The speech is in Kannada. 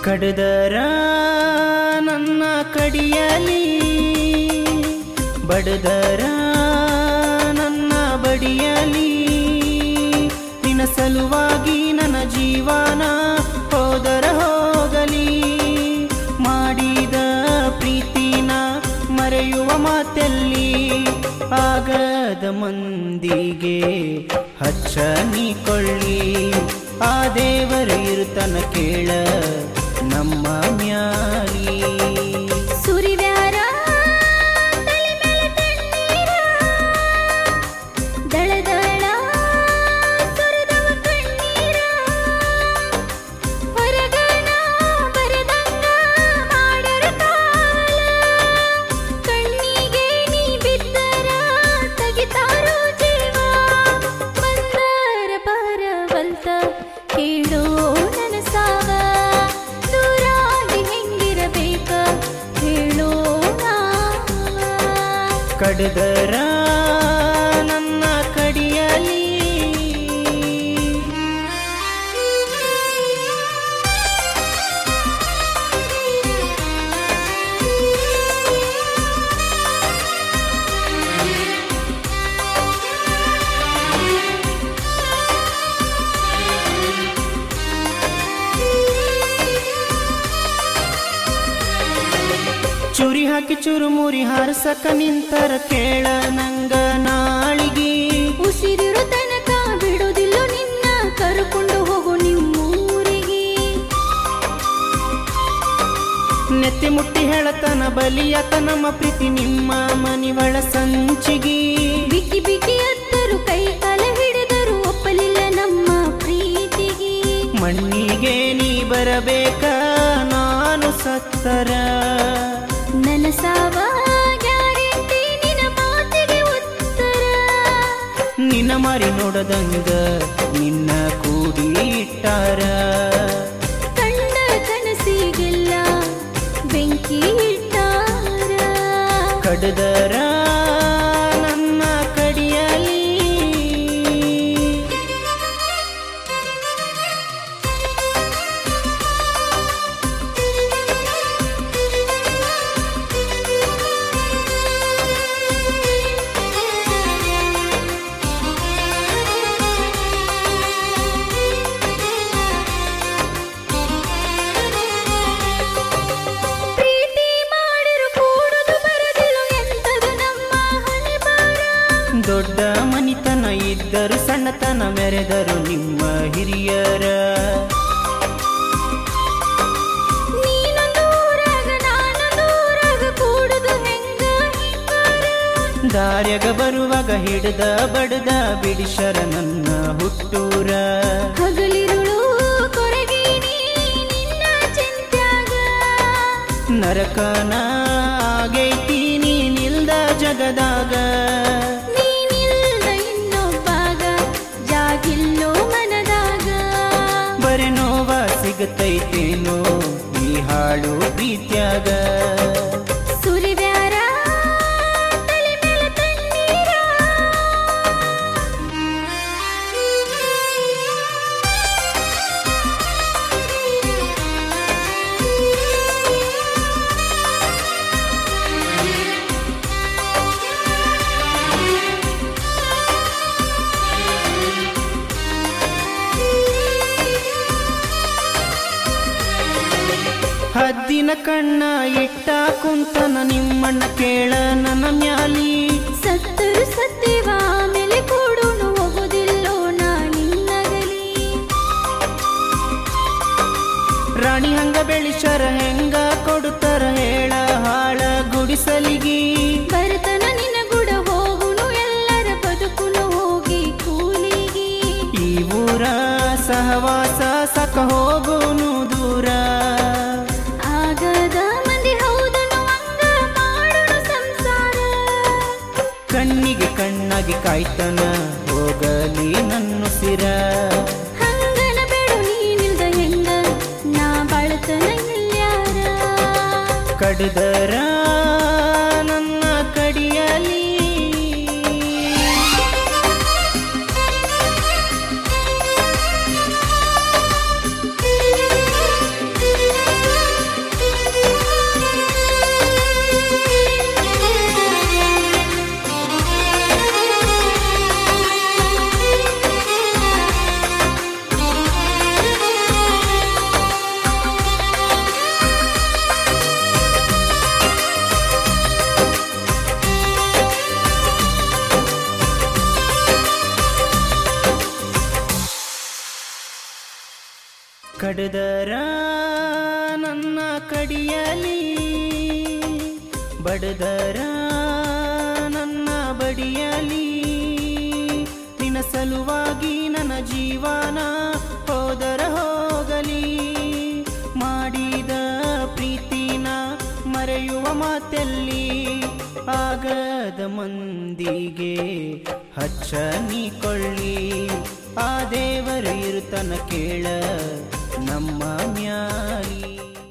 ಕಡದರ ನನ್ನ ಕಡಿಯಲಿ ಬಡದರ ನನ್ನ ಬಡಿಯಲಿ ನಿನ್ನ ಸಲುವಾಗಿ ನನ್ನ ಜೀವನ ಹೋದರ ಹೋಗಲಿ ಮಾಡಿದ ಪ್ರೀತಿನ ಮರೆಯುವ ಮಾತೆಲ್ಲಿ ಆಗದ ಮಂದಿಗೆ ಹಚ್ಚ ನೀ ಕೊಳ್ಳಿ ಆ ದೇವರು ಇರುತನ ಕೇಳ ನಮ್ಮ ಮ್ಯಾಲಿ ಸುರಿವ್ಯಾರ ತಲೆ ಮೇಲೆ ತಣ್ಣೀರ ದಳದಳ ಸುರಿದವ ಕಣ್ಣೀರ ಹೊರಗಣ ಬರದಂಗ ಮಾಡರ ಕಾಲ ಕಣ್ಣಿಗೆ ನೀ ಬಿದ್ದರ ತೆಗಿತಾರೋ ಜೀವ ಬಂದರ ಬರವಲ್ತ ಕೇಳೋ ನನ್ನ ಸಾವ ದೂರಾಗಿ ಹೆಂಗಿರಬೇಕ ಹೇಳೋ ನಾವ ಕಡದರ ನನ್ನ ಕಡಿಯಲಿ ಚುರಿ ಹಾಕಿ ಚುರು ಮುರಿ ಹಾರಸಕ ನಿಂತರ ಕೇಳ ನಂಗ ನಾಳಿಗಿ ಉಸಿರಿರೋ ತನಕ ಬಿಡೋದಿಲ್ಲ ನಿನ್ನ ಕರ್ಕೊಂಡು ಹೋಗು ನಿಮ್ಮೂರಿಗೆ ನೆತ್ತಿ ಮುಟ್ಟಿ ಹೇಳತನ ಬಲಿಯತ ನಮ್ಮ ಪ್ರೀತಿ ನಿಮ್ಮ ಮನಿವಳ ಸಂಚಿಗಿ ಬಿಕ್ಕಿ ಬಿಕ್ಕಿ ಅತ್ತರು ಕೈ ಕಾಲ ಹಿಡಿದರು ಒಪ್ಪಲಿಲ್ಲ ನಮ್ಮ ಪ್ರೀತಿಗೆ ಮಣ್ಣಿಗೆ ನೀ ಬರಬೇಕ ನಾನು ಸತ್ತರ ನನ್ನ ಸಾವ ಗ್ಯಾರಂಟಿ ನಿನ್ನ ಮಾತಿಗೆ ಉತ್ತರ ನಿನ್ನ ಮಾರಿ ನೋಡದಂಗ ನಿನ್ನ ಕೂಡಿ ಇಟ್ಟಾರ ಕಂಡ ಕನಸಿಗೆಲ್ಲ ಬೆಂಕಿ ಇಟ್ಟಾರ ಕಡದರ ನನ್ನ ಕಡಿಯಲಿ ಪ್ರೀತಿ ಮಾಡಿರು ಕೂಡುದು ಬರದಿಲ್ಲ ಎಂತದು ನಮ್ಮ ಹಣೆ ಬಾರ ದೊಡ್ಡ ಮನಿತನ ಇದ್ದರು ಸಣ್ಣತನ ಮೆರೆದರು ನಿಮ್ಮ ಹಿರಿಯರ ನೀನೊಂದು ಊರಾಗ ನಾನೊಂದು ಊರಾಗ ಕೂಡುದು ಹೆಂಗ ಹಿಂಗಾರ ದಾರ್ಯಗ ಬರುವಾಗ ಹಿಡ್ದ ಬಡ್ದ ಬಿಡಿಶರ ನನ್ನ ಹುಟ್ಟೂರ ಹಗಲಿರುಳು ಕೊರಗೀನಿ ನಿನ್ನ ಚಿಂತ್ಯಾಗ ನರಕನ ಆಗೈತಿ ನೀನಿಲ್ದ ಜಗದಾಗ ನೀನಿಲ್ದ ಇನ್ನೊಬ್ಬಾಗ ಜಾಗಿಲ್ಲೋ ಮನದಾಗ ಬರೆ ನೋವ ಸಿಗತೈತೇನೋ ಈ ಹಾಳು ಪ್ರೀತ್ಯಾಗ ಸುರಿವ್ಯಾರ ತಲೆ ಮೇಲೆ ತಣ್ಣೀರ ಹದ್ದಿನ ಕಣ್ಣ ಇಟ್ಟ ಕುಂತನ ನಿಮ್ಮಣ್ಣ ಕೇಳ ನನ್ನ ಮ್ಯಾಲಿ ಸತ್ತರು ಸತ್ತೇವ ಆಮೇಲೆ ಕೂಡೋನು ಹೋಗೋದಿಲ್ಲೋ ನಾ ನಿನ್ನಗಲಿ ರಾಣಿ ಹಂಗ ಬೆಳಿಸರ ಹೆಂಗ ಕೊಡುತ್ತಾರ ಹೇಳ ಹಾಳ ಗುಡಿಸಲಿಗಿ ಬರ್ತನ ನಿನ್ನ ಗುಡ ಹೋಗುನು ಎಲ್ಲರ ಬದುಕುನು ಹೋಗಿ ಕೂಲಿಗಿ ಈ ಊರ ಸಹವಾಸ ಸಕ ಹೋಗುನು ದೂರ ಆಗದ ಮಂದಿ ಹೌದನು ಹಂಗ ಮಾಡೋಣ ಸಂಸಾರ ಕಣ್ಣಿಗೆ ಕಣ್ಣಾಗಿ ಕಾಯ್ತನ ಹೋಗಲಿ ನನ್ನುಸಿರ ಹಂಗನ ಬೇಡು ನೀನಿಲ್ದ ಹೆಂಗ ನಾ ಬಾಳ್ತನ ಇಲ್ಯಾರ ಕಡದರ ನನ್ನ ಕಡಿಯಲಿ Thank you. ಕಡದರ ನನ್ನ ಕಡಿಯಲಿ ಬಡದರ ನನ್ನ ಬಡಿಯಲಿ ನಿನ್ನ ಸಲುವಾಗಿ ನನ್ನ ಜೀವನ ಹೋದರ ಹೋಗಲಿ ಮಾಡಿದ ಪ್ರೀತಿನ ಮರೆಯುವ ಮಾತೆಲ್ಲಿ ಆಗದ ಮಂದಿಗೆ ಹಚ್ಚ ನೀ ಕೊಳ್ಳಿ ಆ ದೇವರು ಇರುತನ ಕೇಳ ನಮ್ಮ ಮ್ಯಾಲಿ